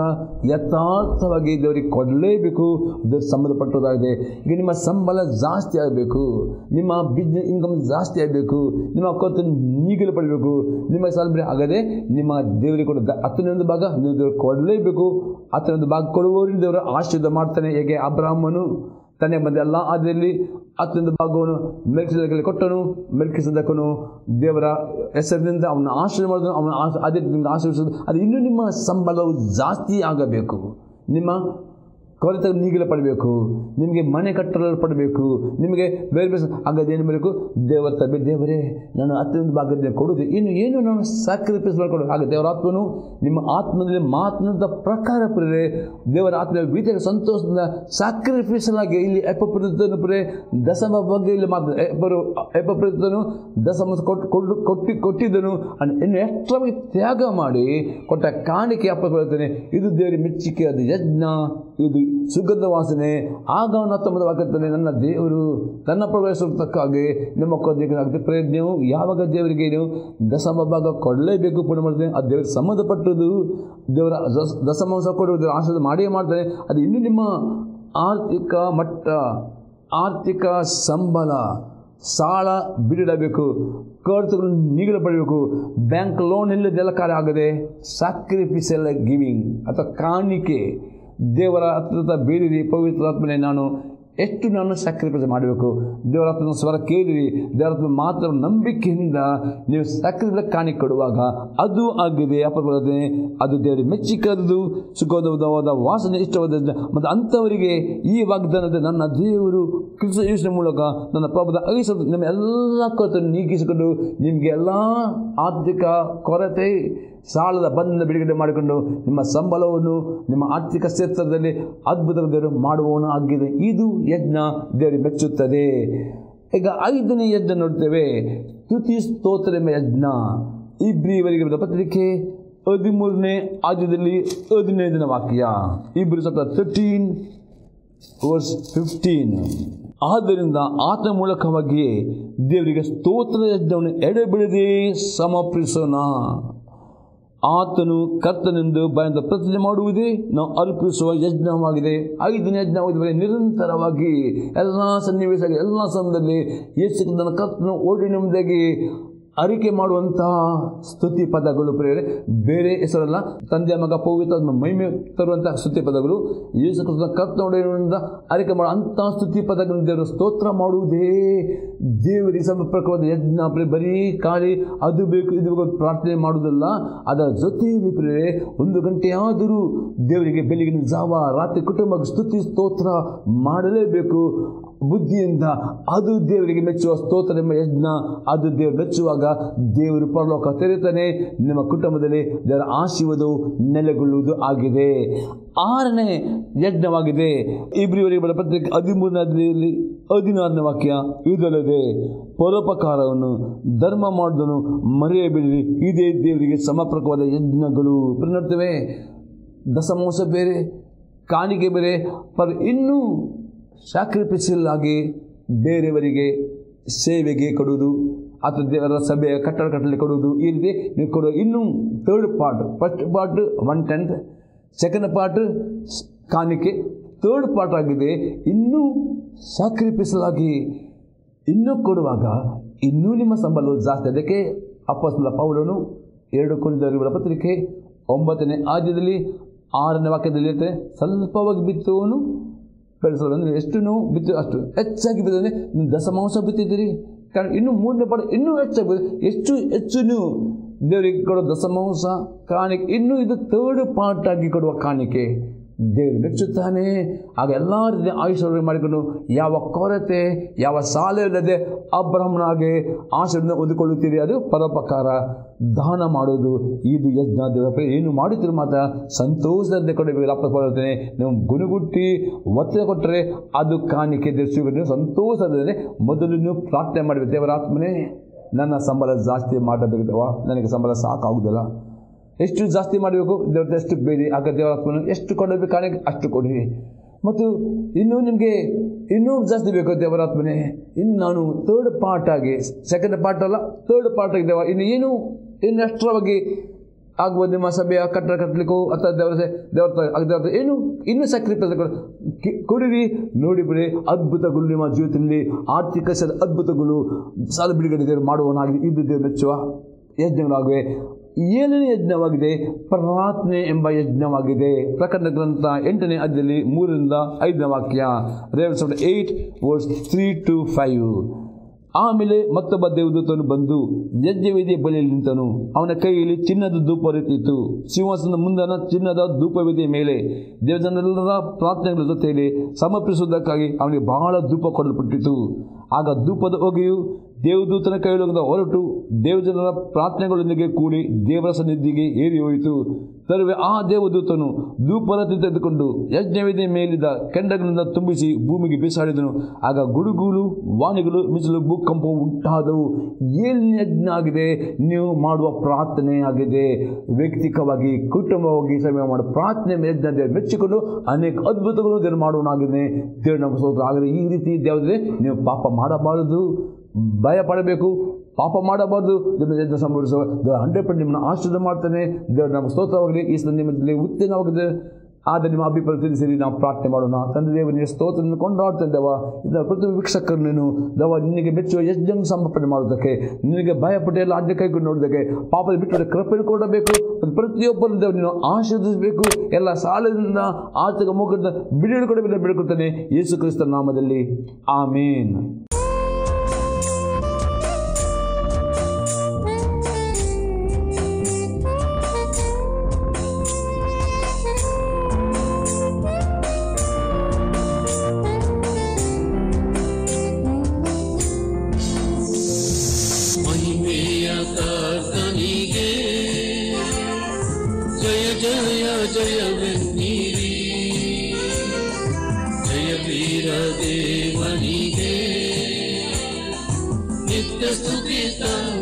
ಯಥಾರ್ಥವಾಗಿ ದೇವರಿಗೆ ಕೊಡಲೇಬೇಕು ದೇವ್ರ ಸಂಬಂಧಪಟ್ಟದಾಗಿದೆ ಈಗ ನಿಮ್ಮ ಸಂಬಳ ಜಾಸ್ತಿ ಆಗಬೇಕು ನಿಮ್ಮ ಬಿಸ್ನೆಸ್ ಇನ್ಕಮ್ ಜಾಸ್ತಿ ಆಗಬೇಕು ನಿಮ್ಮ ಕೊರತೆ ನೀಗಲು ಪಡಬೇಕು ನಿಮ್ಮ ಸಾಲ ಆಗದೆ ನಿಮ್ಮ ದೇವರಿಗೆ ಕೊಡ ಹತ್ತನೇ ಒಂದು ಭಾಗ ನೀವು ದೇವ್ರಿಗೆ ಕೊಡಲೇಬೇಕು ಹತ್ತನೇ ಒಂದು ಭಾಗ ಕೊಡುವವರಿಂದ ದೇವರು ಆಶೀರ್ವಾದ ಮಾಡ್ತಾನೆ ಹೇಗೆ ಅಬ್ರಾಹ್ಮನು ತನ್ನೇ ಬಂದ ಎಲ್ಲ ಅದರಲ್ಲಿ ಹತ್ತೊಂದು ಭಾಗವನ್ನು ಮೆಲ್ಕಿಸದಕ್ಕೆ ಕೊಟ್ಟನು ಮೆಲ್ಕಿಸದಕ್ಕನು ದೇವರ ಹೆಸರಿನಿಂದ ಅವನ ಆಶ್ರಯ ಮಾಡಿದನು ಅವನ ಆಶ ಅದೇ ನಿಮ್ಗೆ ಆಶೀರ್ವಿಸೋದು ಅದು ಇನ್ನೂ ನಿಮ್ಮ ಸಂಬಳವು ಜಾಸ್ತಿ ಆಗಬೇಕು ನಿಮ್ಮ ಕೊರತೆ ನೀಗಲು ಪಡಬೇಕು ನಿಮಗೆ ಮನೆ ಕಟ್ಟಲು ಪಡಬೇಕು ನಿಮಗೆ ಬೇರೆ ಬೇರೆ ಹಾಗಾದ್ರೆ ಏನು ಮಾಡಬೇಕು ದೇವರ ತಬ್ಬೆ ದೇವರೇ ನಾನು ಹತ್ತೊಂದು ಭಾಗದಲ್ಲಿ ಕೊಡುವುದು ಇನ್ನು ಏನು ನಾನು ಸ್ಯಾಕ್ರಿಫೈಸ್ ಮಾಡಿಕೊಡು ಹಾಗೆ ದೇವರ ಆತ್ಮನು ನಿಮ್ಮ ಆತ್ಮದಲ್ಲಿ ಮಾತನಾದ ಪ್ರಕಾರ ಪುರೇ ದೇವರ ಆತ್ಮ ಬೀದಿಯ ಸಂತೋಷದಿಂದ ಸ್ಯಾಕ್ರಿಫೈಸಲ್ ಆಗಿ ಇಲ್ಲಿ ಎಪ್ಪಪ್ರತನು ಪುರೇ ದಶಮ ಬಗ್ಗೆ ಇಲ್ಲಿ ಮಾತು ಎಪ್ಪರು ಎಪ್ಪಪ್ರತನು ದಶಮ ಕೊಟ್ಟು ಕೊಟ್ಟು ಕೊಟ್ಟಿ ಕೊಟ್ಟಿದ್ದನು ಅನ್- ಇನ್ನು ಎಷ್ಟರವಾಗಿ ತ್ಯಾಗ ಮಾಡಿ ಕೊಟ್ಟ ಕಾಣಿಕೆ ಅಪ್ಪ ಬರುತ್ತಾನೆ ಇದು ದೇವರ ಮೆಚ್ಚುಗೆ ಅದು ಯಜ್ಞ ಇದು ಸುಗಂಧ ವಾಸನೆ ಆಗ ಅವನು ಹತ್ತೊಂಬತ್ತು ವಾಕ್ಯದಲ್ಲಿ ನನ್ನ ದೇವರು ತನ್ನ ಪ್ರವೇಶಕ್ಕಾಗಿ ನಿಮ್ಮ ಕೊದ್ದಿಗೆ ಪ್ರಯತ್ನವು ಯಾವಾಗ ದೇವರಿಗೆ ನೀವು ದಶಮ ಭಾಗ ಕೊಡಲೇಬೇಕು ಪೂರ್ಣ ಮಾಡ್ತೇನೆ ಅದು ದೇವರಿಗೆ ಸಂಬಂಧಪಟ್ಟದ್ದು ದೇವರ ದಸ- ದಶಮಾಂಶ ಕೊಡುವುದು ಆಶೀರ್ವಾದ ಮಾಡಿಯೇ ಮಾಡ್ತಾನೆ ಅದು ಇನ್ನೂ ನಿಮ್ಮ ಆರ್ಥಿಕ ಮಟ್ಟ ಆರ್ಥಿಕ ಸಂಬಳ ಸಾಲ ಬಿಡಿಡಬೇಕು ಕರ್ತಗಳು ನೀಗಲು ಪಡಬೇಕು ಬ್ಯಾಂಕ್ ಲೋನ್ ಇಲ್ಲದೆಲ್ಲ ಕಾರ್ಯ ಆಗದೆ ಸ್ಯಾಕ್ರಿಫಿಸಲ್ ಗಿವಿಂಗ್ ಅಥವಾ ಕಾಣಿಕೆ ದೇವರ ಹತ್ರ ಬೇಡಿರಿ ಪವಿತ್ರಾತ್ಮನೆ ನಾನು ಎಷ್ಟು ನಾನು ಸ್ಯಾಕ್ರಿಫೈಸ್ ಮಾಡಬೇಕು ದೇವರ ಹತ್ರ ಸ್ವರ ಕೇಳಿರಿ ದೇವರ ಹತ್ರ ಮಾತ್ರ ನಂಬಿಕೆಯಿಂದ ನೀವು ಸ್ಯಾಕ್ರಿಫೈಸ್ ಕಾಣಿಕೆ ಕೊಡುವಾಗ ಅದು ಆಗಿದೆ ಅಪ್ಪ ಬರುತ್ತೆ ಅದು ದೇವರಿಗೆ ಮೆಚ್ಚಿಕದ್ದು ಸುಖದವಾದ ವಾಸನೆ ಇಷ್ಟವಾದ ಮತ್ತು ಅಂಥವರಿಗೆ ಈ ವಾಗ್ದಾನದ ನನ್ನ ದೇವರು ಕ್ರಿಸ್ತ ಯೋಚನೆ ಮೂಲಕ ನನ್ನ ಪ್ರಭುದ ಐಸ ನಿಮ್ಮ ಎಲ್ಲ ಕೊರತೆ ನೀಗಿಸಿಕೊಂಡು ನಿಮಗೆ ಎಲ್ಲ ಆರ್ಥಿಕ ಕೊರತೆ ಸಾಲದ ಬಂಧನ ಬಿಡುಗಡೆ ಮಾಡಿಕೊಂಡು ನಿಮ್ಮ ಸಂಬಳವನ್ನು ನಿಮ್ಮ ಆರ್ಥಿಕ ಕ್ಷೇತ್ರದಲ್ಲಿ ಅದ್ಭುತ ದೇವರು ಮಾಡುವವನು ಆಗಿದೆ ಇದು ಯಜ್ಞ ದೇವರಿಗೆ ಮೆಚ್ಚುತ್ತದೆ ಈಗ ಐದನೇ ಯಜ್ಞ ನೋಡ್ತೇವೆ ಸ್ತುತಿ ಸ್ತೋತ್ರ ಎಂಬ ಯಜ್ಞ ಇಬ್ರಿಯವರಿಗೆ ಬರೆದ ಪತ್ರಿಕೆ ಹದಿಮೂರನೇ ಆದ್ಯದಲ್ಲಿ ಹದಿನೈದನೇ ವಾಕ್ಯ ಇಬ್ರು ಸ್ವಲ್ಪ ತರ್ಟೀನ್ ವರ್ಸ್ ಫಿಫ್ಟೀನ್ ಆದ್ದರಿಂದ ಆತನ ಮೂಲಕವಾಗಿಯೇ ದೇವರಿಗೆ ಸ್ತೋತ್ರ ಯಜ್ಞವನ್ನು ಎಡೆಬಿಡದೆ ಸಮರ್ಪಿಸೋಣ ಆತನು ಕರ್ತನೆಂದು ಭಯದ ಪ್ರತಿಜ್ಞೆ ಮಾಡುವುದೇ ನಾವು ಅರ್ಪಿಸುವ ಯಜ್ಞವಾಗಿದೆ ಐದನೇ ಯಜ್ಞವಾಗಿದೆ ನಿರಂತರವಾಗಿ ಎಲ್ಲ ಸನ್ನಿವೇಶ ಎಲ್ಲ ಸಂದರ್ಭದಲ್ಲಿ ಯೇಸು ಕ್ರಿಸ್ತನ ಕರ್ತನು ಓಡಿ ನೆಮ್ಮದಿಯಾಗಿ ಅರಿಕೆ ಮಾಡುವಂತಹ ಸ್ತುತಿ ಪದಗಳು ಪ್ರೇರೆ ಬೇರೆ ಹೆಸರಲ್ಲ ತಂದೆ ಮಗ ಪವಿತ್ರ ಮಹಿಮೆ ತರುವಂತಹ ಸ್ತುತಿ ಪದಗಳು ಯೇಸು ಕ್ರಿಸ್ತನ ಕರ್ತನೋಡಿನಿಂದ ಅರಿಕೆ ಮಾಡೋ ಅಂತಹ ಸ್ತುತಿ ಪದಗಳನ್ನು ದೇವರು ಸ್ತೋತ್ರ ಮಾಡುವುದೇ ದೇವರಿಗೆ ಸಮರ್ಪಕವಾದ ಯಜ್ಞ ಪ್ರೆ ಬರೀ ಖಾಲಿ ಅದು ಬೇಕು ಇದು ಬೇಕು ಪ್ರಾರ್ಥನೆ ಮಾಡುವುದಲ್ಲ ಅದರ ಜೊತೆಯಲ್ಲಿ ಪ್ರೇರೆ ಒಂದು ಗಂಟೆ ಆದರೂ ದೇವರಿಗೆ ಬೆಳಗಿನ ಜಾವ ರಾತ್ರಿ ಕುಟುಂಬಕ್ಕೆ ಸ್ತುತಿ ಸ್ತೋತ್ರ ಮಾಡಲೇಬೇಕು ಬುದ್ಧಿಯಿಂದ ಅದು ದೇವರಿಗೆ ಮೆಚ್ಚುವ ಸ್ತೋತ್ರ ಎಂಬ ಯಜ್ಞ ಅದು ದೇವರು ಮೆಚ್ಚುವಾಗ ದೇವರು ಪರಲೋಕ ತೆರೆತಾನೆ ನಿಮ್ಮ ಕುಟುಂಬದಲ್ಲಿ ದೇವರ ಆಶೀರ್ವಾದವು ನೆಲೆಗೊಳ್ಳುವುದು ಆಗಿದೆ ಆರನೇ ಯಜ್ಞವಾಗಿದೆ ಇಬ್ರಿವರಿಗೆ ಬರ ಪತ್ರಿಕೆ ಹದಿಮೂರನೇದಲ್ಲಿ ಹದಿನಾರನೇ ವಾಕ್ಯ ಇದಲ್ಲದೆ ಪರೋಪಕಾರವನ್ನು ಧರ್ಮ ಮಾಡುವುದನ್ನು ಮರೆಯಬೇಡಿ ಇದೇ ದೇವರಿಗೆ ಸಮರ್ಪಕವಾದ ಯಜ್ಞಗಳು ನೋಡ್ತೇವೆ ದಶಮಾಂಶ ಬೇರೆ ಕಾಣಿಕೆ ಬೇರೆ ಪರ್ ಇನ್ನೂ ಸ್ಯಾಕ್ರಿಫೈಸಲ್ ಆಗಿ ಬೇರೆಯವರಿಗೆ ಸೇವೆಗೆ ಕೊಡುವುದು ಅಥವಾ ದೇವರ ಸಭೆಯ ಕಟ್ಟಡ ಕಟ್ಟಲಿ ಕೊಡುವುದು ಈ ರೀತಿ ನೀವು ಕೊಡುವ ಇನ್ನೂ third part first part one tenth second part ಕಾಣಿಕೆ ಥರ್ಡ್ ಪಾರ್ಟ್ ಆಗಿದೆ ಇನ್ನೂ ಸ್ಯಾಕ್ರಿಫೈಸಲ್ ಆಗಿ ಇನ್ನೂ ಕೊಡುವಾಗ ಇನ್ನೂ ನಿಮ್ಮ ಸಂಬಳವು ಜಾಸ್ತಿ ಅದಕ್ಕೆ ಅಪ್ಪಸ್ತಲ ಪೌಲನು ಎರಡು ಕುರಿದವರ ಪತ್ರಿಕೆ ಒಂಬತ್ತನೇ ಆದ್ಯದಲ್ಲಿ ಆರನೇ ವಾಕ್ಯದಲ್ಲಿ ಇರುತ್ತೆ ಸ್ವಲ್ಪವಾಗಿ ಬಿತ್ತುವನು ಬೆಳೆಸೋದು ಅಂದರೆ ಎಷ್ಟು ನೀವು ಬಿತ್ತು ಅಷ್ಟು ಹೆಚ್ಚಾಗಿ ಬಿದ್ದರೆ ನೀವು ದಶಮಾಂಶ ಬಿತ್ತಿದ್ದೀರಿ ಕಾರಣ ಇನ್ನೂ ಮೂರನೇ ಪಾಠ ಇನ್ನೂ ಹೆಚ್ಚಾಗಿ ಬಿದ್ದರೆ ಎಷ್ಟು ಹೆಚ್ಚು ನೀವು ದೇವರಿಗೆ ಕೊಡೋ ದಶಮಾಂಶ ಕಾಣಿಕೆ ಇನ್ನೂ ಇದು ಥರ್ಡ್ ಪಾರ್ಟ್ ಆಗಿ ಕೊಡುವ ಕಾಣಿಕೆ ದೇವರು ಮೆಚ್ಚುತ್ತಾನೆ ಆಗ ಎಲ್ಲ ರೀತಿಯ ಆಯುಷ್ಯ ಮಾಡಿಕೊಂಡು ಯಾವ ಕೊರತೆ ಯಾವ ಸಾಲ ಇಲ್ಲದೆ ಅಬ್ರಹ್ಮನಾಗೆ ಆಶೀರ್ವಾದ ಹೊಂದಿಕೊಳ್ಳುತ್ತೀರಿ ಅದು ಪರೋಪಕಾರ ದಾನ ಮಾಡೋದು ಇದು ಯಜ್ಞ ದೇವರ ಏನು ಮಾಡುತ್ತೀರಿ ಮಾತ್ರ ಸಂತೋಷದಂತೆ ಕೊಡಬೇಕು ಅಪ್ಪ ಕೊಡುತ್ತೇನೆ ನೀವು ಗುಣಗುಟ್ಟಿ ಒತ್ತಡ ಕೊಟ್ಟರೆ ಅದು ಕಾಣಿಕೆ ದೇವ ನೀವು ಸಂತೋಷದಲ್ಲಿ ಮೊದಲು ನೀವು ಪ್ರಾರ್ಥನೆ ಮಾಡಬೇಕು ದೇವರ ಆತ್ಮನೇ ನನ್ನ ಸಂಬಳ ಜಾಸ್ತಿ ಮಾಡಬೇಕವ ನನಗೆ ಸಂಬಳ ಸಾಕಾಗುವುದಿಲ್ಲ ಎಷ್ಟು ಜಾಸ್ತಿ ಮಾಡಬೇಕು ದೇವ್ರ ಎಷ್ಟು ಬೇಡಿ ಆಗ ದೇವರಾತ್ಮನು ಎಷ್ಟು ಕೊಡಬೇಕು ಕಾಣಿಕೆ ಅಷ್ಟು ಕೊಡಿ ಮತ್ತು ಇನ್ನೂ ನಿಮಗೆ ಇನ್ನೂ ಜಾಸ್ತಿ ಬೇಕು ದೇವರ ಆತ್ಮನೆ ಇನ್ನು ನಾನು ಥರ್ಡ್ ಪಾರ್ಟ್ ಆಗಿ ಸೆಕೆಂಡ್ ಪಾರ್ಟ್ ಅಲ್ಲ ಥರ್ಡ್ ಪಾರ್ಟ್ ಆಗಿ ದೇವ ಇನ್ನು ಏನು ಇನ್ನು ಎಷ್ಟರವಾಗಿ ಆಗ್ಬೋದು ನಿಮ್ಮ ಸಭೆಯ ಕಟ್ಟಡ ಕಟ್ಟಲಿಕ್ಕೂ ಅಥವಾ ದೇವರ ಸೇ- ದೇವರ ತ- ಆಗ ದೇವರ ತ- ಏನು ಇನ್ನೂ ಸ್ಯಾಕ್ರಿಫೈಸ್ ಕೊಡಿರಿ ನೋಡಿ ಬಿಡಿ ಅದ್ಭುತಗಳು ನಿಮ್ಮ ಜೀವಿತದಲ್ಲಿ ಆರ್ಥಿಕ ಸ ಅದ್ಭುತಗಳು ಸಾಲ ಬಿಡುಗಡೆ ದೇವರು ಮಾಡುವನಾಗಿದೆ ಇದು ದೇವರು ಮೆಚ್ಚುವ ಯಜ್ಞಗಳಾಗಿವೆ ಏಳನೇ ಯಜ್ಞವಾಗಿದೆ ಪ್ರಾರ್ಥನೆ ಎಂಬ ಯಜ್ಞವಾಗಿದೆ ಪ್ರಕರಣ ಗ್ರಂಥ ಎಂಟನೇ ಅಧ್ಯಾಯದಲ್ಲಿ ಮೂರರಿಂದ ಐದನೇ ವಾಕ್ಯ Revelation eight verse three to five ಆಮೇಲೆ ಮತ್ತೊಬ್ಬ ದೇವದೂತನು ಬಂದು ಯಜ್ಞವೇದಿಯ ಬಳಿಯಲ್ಲಿ ನಿಂತನು ಅವನ ಕೈಯಲ್ಲಿ ಚಿನ್ನದ ಧೂಪ ರೀತಿಯಿತ್ತು ಸಿಂಹಾಸನದ ಮುಂದನ ಚಿನ್ನದ ಧೂಪವೇದಿಯ ಮೇಲೆ ದೇವಜನರೆಲ್ಲರ ಪ್ರಾರ್ಥನೆಗಳ ಜೊತೆಯಲ್ಲಿ ಸಮರ್ಪಿಸುವುದಕ್ಕಾಗಿ ಅವನಿಗೆ ಬಹಳ ಧೂಪ ಕೊಡಲ್ಪಟ್ಟಿತು ಆಗ ಧೂಪದ ಹೊಗೆಯು ದೇವದೂತನ ಕೈಯೊಳಗಿಂದ ಹೊರಟು ದೇವಜನರ ಪ್ರಾರ್ಥನೆಗಳೊಂದಿಗೆ ಕೂಡಿ ದೇವರ ಸನ್ನಿಧಿಗೆ ಏರಿ ಹೋಯಿತು ತರುವೆ ಆ ದೇವದೂತನು ಧೂಪರತಿ ತೆಗೆದುಕೊಂಡು ಯಜ್ಞವೇದಿಯ ಮೇಲಿದ್ದ ಕೆಂಡಗಳಿಂದ ತುಂಬಿಸಿ ಭೂಮಿಗೆ ಬೀಸಾಡಿದನು ಆಗ ಗುಡುಗುಲು ವಾಣಿಗಳು ಮಿಸಲು ಭೂಕಂಪವು ಉಂಟಾದವು ಏನು ಯಜ್ಞ ಆಗಿದೆ ನೀವು ಮಾಡುವ ಪ್ರಾರ್ಥನೆ ಆಗಿದೆ ವ್ಯಕ್ತಿಕವಾಗಿ ಕುಟುಂಬವಾಗಿ ಸಮಯ ಮಾಡೋ ಪ್ರಾರ್ಥನೆ ಯಜ್ಞ ದೇವರು ಮೆಚ್ಚಿಕೊಂಡು ಅನೇಕ ಅದ್ಭುತಗಳು ದೇವರು ಮಾಡುವನಾಗಿದೆ ದೇವರು ನಮ್ಮ ಸ್ತೋತ್ರ ಆಗದೆ ಈ ರೀತಿ ದೇವರೇ ನೀವು ಪಾಪ ಮಾಡಬಾರದು ಭಯ ಪಡಬೇಕು ಪಾಪ ಮಾಡಬಾರ್ದು ದೇವರ ಯಜ್ಞ ಸಂಭವಿಸುವ ದೇವರು ಹಂಡ್ರೆಡ್ ಪರ್ಸೆಂಟ್ ನಿಮ್ಮನ್ನು ಆಶೀರ್ವಾದ ಮಾಡ್ತಾನೆ ದೇವರು ನಮ್ಮ ಸ್ತೋತ್ರವಾಗಲಿ ಈ ಸಂದರ್ಭದಲ್ಲಿ ಉತ್ತೇಜನವಾಗಿದೆ ಆದರೆ ನಿಮ್ಮ ಅಭಿಪ್ರಾಯ ತಿಳಿಸಿರಿ ನಾವು ಪ್ರಾರ್ಥನೆ ಮಾಡೋಣ ತಂದೆ ದೇವ ನಿನ್ನ ಸ್ತೋತ್ರವನ್ನು ಕೊಂಡಾಡ್ತೇನೆ ದೇವ ಇದರ ಪ್ರತಿ ವೀಕ್ಷಕರು ನೀನು ದೇವ ನಿನಗೆ ಮೆಚ್ಚುವ ಯಜ್ಞ ಸಮರ್ಪಣೆ ಮಾಡೋದಕ್ಕೆ ನಿನಗೆ ಭಯಪಟ್ಟು ಎಲ್ಲ ಆಜ್ಞೆ ಕೈಗೊಂಡು ನೋಡೋದಕ್ಕೆ ಪಾಪದ ಬಿಟ್ಟು ಕೃಪೆಯನ್ನು ಕೊಡಬೇಕು ಮತ್ತು ಪ್ರತಿಯೊಬ್ಬರು ದೇವ ನೀನು ಆಶೀರ್ವದಿಸಬೇಕು ಎಲ್ಲ ಸಾಲದಿಂದ ಆರ್ಥಿಕ ಮುಖದಿಂದ ಬಿಡುಗಡೆ ಕೊಡಬೇಕು ಬೇಡ್ಕೊಳ್ತಾನೆ ಯೇಸು ಕ್ರಿಸ್ತ ನಾಮದಲ್ಲಿ ಆಮೇನ್ ಮಹಿಮೆಯ ಕರ್ತನಿಗೆ ಜಯ ಜಯ ಜಯವೆನ್ನಿರಿ ಜಯ ವೀರ ದೇವನಿಗೆ ನಿತ್ಯ ಸ್ತುತಿ ತನ್ನ